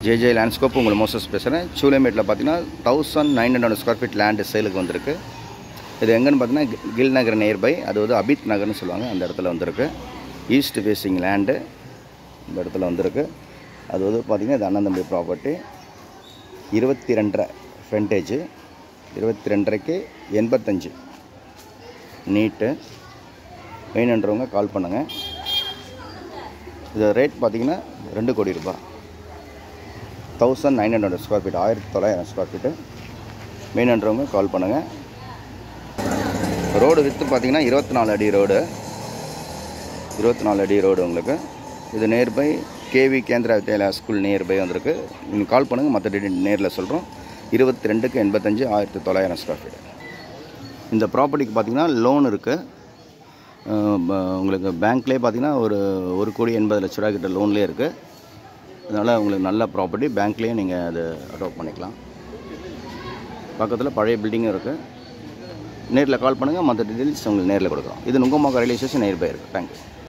JJ landscape உங்களை Moses பேசுகிறேன் சூலேமேட்டில் பார்த்தீங்கன்னா thousand nine hundred square feet land சேலுக்கு வந்திருக்கு இது எங்கன்னு பார்த்தீங்கன்னா கி- கில் நகர் நியர்பை அது வந்து அபித் நகர்னு சொல்லுவாங்க அந்த இடத்துல வந்திருக்கு ஈஸ்ட் ஃபேஸிங் லேண்டு இந்த இடத்துல வந்திருக்கு அது வந்து பார்த்திங்கன்னா இது அண்ணன் தம்பி ப்ராப்பர்ட்டி இருபத்தி ரெண்டரை ஃப்ரண்டேஜ் இருபத்தி ரெண்டரைக்கு எண்பத்தஞ்சு நீட்டு வேணுன்றவங்க கால் பண்ணுங்கள் இது ரேட் பார்த்தீங்கன்னா ரெண்டு கோடி ரூபாய் thousand nine hundred square feet ஆயிரத்தி தொள்ளாயிரம் ஸ்கொயர் ஃபீட்டு வேணுன்றவங்க கால் பண்ணுங்கள் ரோடு வித்து பார்த்தீங்கன்னா இருபத்தி நாலு அடி ரோடு இருபத்தி நாலு அடி ரோடு உங்களுக்கு இது nearby KV Kendriya Vidyalaya school nearby வந்திருக்கு நீங்கள் கால் பண்ணுங்கள் மற்ற டீட்டெயில் நேரில் சொல்கிறோம் இருபத்தி ரெண்டுக்கு எண்பத்தஞ்சு ஆயிரத்தி தொள்ளாயிரம் ஸ்கொயர் ஃபீட் இந்த ப்ராப்பர்ட்டிக்கு பார்த்தீங்கன்னா லோன் இருக்குது உங்களுக்கு பேங்க்லேயே பார்த்தீங்கன்னா ஒரு ஒரு கோடி எண்பது லட்ச ரூபா கிட்ட லோன்லேயே இருக்குது அதனால் உங்களுக்கு நல்ல ப்ராப்பர்ட்டி பேங்க்லேயே நீங்கள் அது அடாப்ட் பண்ணிக்கலாம் பக்கத்தில் பழைய பில்டிங்கும் இருக்குது நேரில் கால் பண்ணுங்கள் மற்ற டீட்டெயில்ஸ் உங்களுக்கு நேரில் கொடுக்குறோம் இது நுங்கம்பாக்கம் ரயில்வே ஸ்டேஷன் நியர்பை இருக்குது தேங்க்யூ